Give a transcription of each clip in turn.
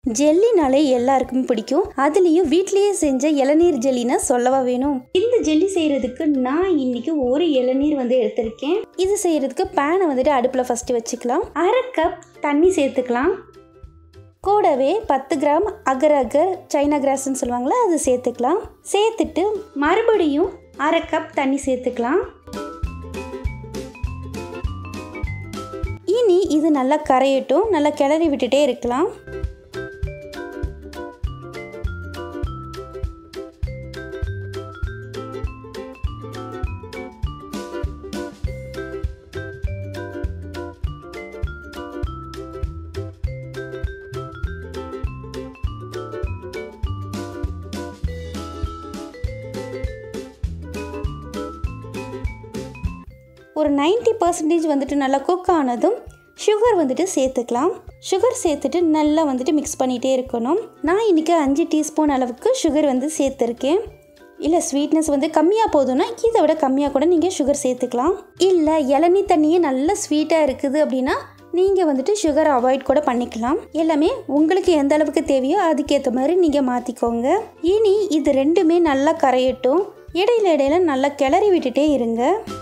ஜெல்லினாலே எல்லாருக்குமே பிடிக்கும் அதுலேயும் வீட்லேயே செஞ்ச இளநீர் ஜெல்லினா சொல்லவா வேணும் இந்த ஜெல்லி செய்கிறதுக்கு நான் இன்னைக்கு ஒரு இளநீர் வந்து எடுத்திருக்கேன் இது செய்கிறதுக்கு பேனை வந்துட்டு அடுப்பில் ஃபஸ்ட்டு வச்சுக்கலாம் அரை கப் தண்ணி சேர்த்துக்கலாம் கூடவே பத்து கிராம் அகர் அகர் சைனா கிராஸ்ன்னு சொல்லுவாங்களே அது சேர்த்துக்கலாம் சேர்த்துட்டு மறுபடியும் அரை கப் தண்ணி சேர்த்துக்கலாம் இனி இது நல்லா கரையட்டும் நல்லா கிளறி விட்டுட்டே இருக்கலாம் ஒரு 90% பர்சன்டேஜ் வந்துட்டு நல்லா குக் ஆனதும் சுகர் வந்துட்டு சேர்த்துக்கலாம் சுகர் சேர்த்துட்டு நல்லா வந்துட்டு மிக்ஸ் பண்ணிகிட்டே இருக்கணும் நான் இன்றைக்கி அஞ்சு டீஸ்பூன் அளவுக்கு சுகர் வந்து சேர்த்துருக்கேன் இல்லை ஸ்வீட்னஸ் வந்து கம்மியாக போதும்னா இதை விட கம்மியாக கூட நீங்கள் சுகர் சேர்த்துக்கலாம் இல்லை இளநீ தண்ணியே நல்ல ஸ்வீட்டாக இருக்குது அப்படின்னா நீங்கள் வந்துட்டு சுகர் அவாய்ட் கூட பண்ணிக்கலாம் எல்லாமே உங்களுக்கு எந்த அளவுக்கு தேவையோ அதுக்கேற்ற மாதிரி நீங்கள் மாற்றிக்கோங்க இனி இது ரெண்டுமே நல்லா கரையட்டும் இடையில இடையில நல்லா கிளறி விட்டுட்டே இருங்க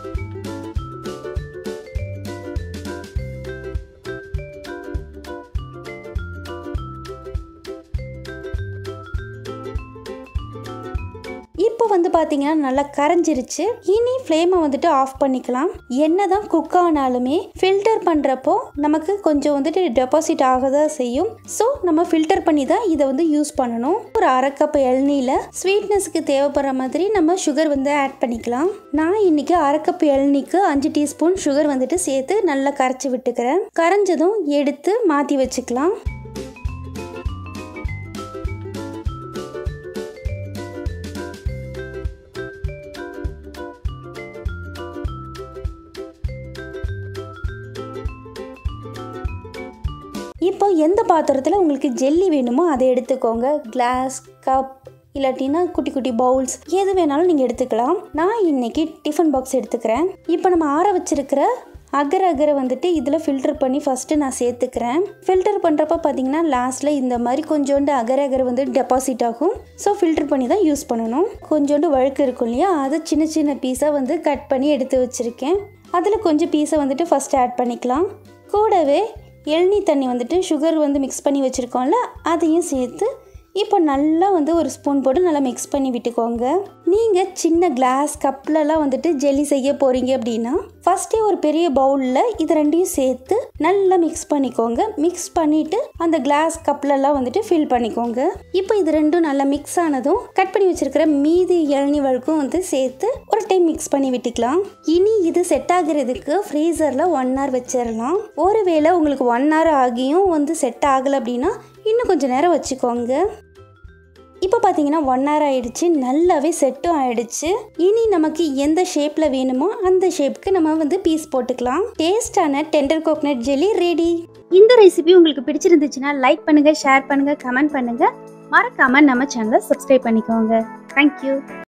இப்போ வந்து பார்த்தீங்கன்னா நல்லா கரைஞ்சிருச்சு இனி ஃப்ளேமை வந்துட்டு ஆஃப் பண்ணிக்கலாம் என்ன தான் குக் ஆனாலுமே ஃபில்டர் பண்ணுறப்போ நமக்கு கொஞ்சம் வந்துட்டு டெபாசிட் ஆக தான் செய்யும் ஸோ நம்ம ஃபில்டர் பண்ணி தான் இதை வந்து யூஸ் பண்ணணும் ஒரு அரை கப் இளநீல ஸ்வீட்னஸ்க்கு தேவைப்படுற மாதிரி நம்ம சுகர் வந்து ஆட் பண்ணிக்கலாம் நான் இன்னைக்கு அரை கப் இளநீக்கு அஞ்சு டீஸ்பூன் சுகர் வந்துட்டு சேர்த்து நல்லா கரைச்சி விட்டுக்கிறேன் கரைஞ்சதும் எடுத்து மாற்றி வச்சுக்கலாம் இப்போ எந்த பாத்திரத்தில் உங்களுக்கு ஜெல்லி வேணுமோ அதை எடுத்துக்கோங்க கிளாஸ் கப் இல்லாட்டினா குட்டி குட்டி பவுல்ஸ் எது வேணாலும் நீங்கள் எடுத்துக்கலாம் நான் இன்னைக்கு டிஃபன் பாக்ஸ் எடுத்துக்கிறேன் இப்போ நம்ம ஆற வச்சிருக்கிற அகர அகரை வந்துட்டு இதில் ஃபில்டர் பண்ணி ஃபஸ்ட்டு நான் சேர்த்துக்கிறேன் ஃபில்டர் பண்ணுறப்ப பார்த்தீங்கன்னா லாஸ்ட்டில் இந்த மாதிரி கொஞ்சோண்டு அகர அகர் வந்து டெபாசிட் ஆகும் ஸோ ஃபில்டர் பண்ணி தான் யூஸ் பண்ணணும் கொஞ்சோண்டு வழுக்கு இருக்கும் இல்லையா அதை சின்ன சின்ன பீஸாக வந்து கட் பண்ணி எடுத்து வச்சுருக்கேன் அதில் கொஞ்சம் பீஸை வந்துட்டு ஃபஸ்ட்டு ஆட் பண்ணிக்கலாம் கூடவே எள்நீ தண்ணி வந்துட்டு சுகர் வந்து மிக்ஸ் பண்ணி வச்சுருக்கோம்ல அதையும் சேர்த்து இப்போ நல்லா வந்து ஒரு ஸ்பூன் போட்டு நல்லா மிக்ஸ் பண்ணி விட்டுக்கோங்க நீங்கள் சின்ன கிளாஸ் கப்லலாம் வந்துட்டு ஜெல்லி செய்ய போகிறீங்க அப்படின்னா ஃபஸ்ட்டே ஒரு பெரிய பவுலில் இது ரெண்டையும் சேர்த்து நல்லா மிக்ஸ் பண்ணிக்கோங்க மிக்ஸ் பண்ணிவிட்டு அந்த கிளாஸ் கப்லலாம் வந்துட்டு ஃபில் பண்ணிக்கோங்க இப்போ இது ரெண்டும் நல்லா மிக்ஸ் ஆனதும் கட் பண்ணி வச்சுருக்கிற மீதி இளநீ வழுக்கும் வந்து சேர்த்து ஒரு டைம் மிக்ஸ் பண்ணி விட்டுக்கலாம் இனி இது செட் ஆகுறதுக்கு ஃப்ரீசரில் ஒன் ஹவர் வச்சிடலாம் ஒருவேளை உங்களுக்கு ஒன் ஹவர் ஆகியும் வந்து செட் ஆகலை அப்படின்னா இன்னும் கொஞ்சம் நேரம் வச்சுக்கோங்க இப்போ பார்த்தீங்கன்னா ஒன் ஹவர் ஆயிடுச்சு நல்லாவே செட்டும் ஆயிடுச்சு இனி நமக்கு எந்த ஷேப்பில் வேணுமோ அந்த ஷேப்புக்கு நம்ம வந்து பீஸ் போட்டுக்கலாம் டேஸ்டான டெண்டர் கோகனட் ஜெல்லி ரெடி இந்த ரெசிபி உங்களுக்கு பிடிச்சிருந்துச்சுன்னா லைக் பண்ணுங்க ஷேர் பண்ணுங்க கமெண்ட் பண்ணுங்க மறக்காம நம்ம சேனலை சப்ஸ்கிரைப் பண்ணிக்கோங்க தேங்க்யூ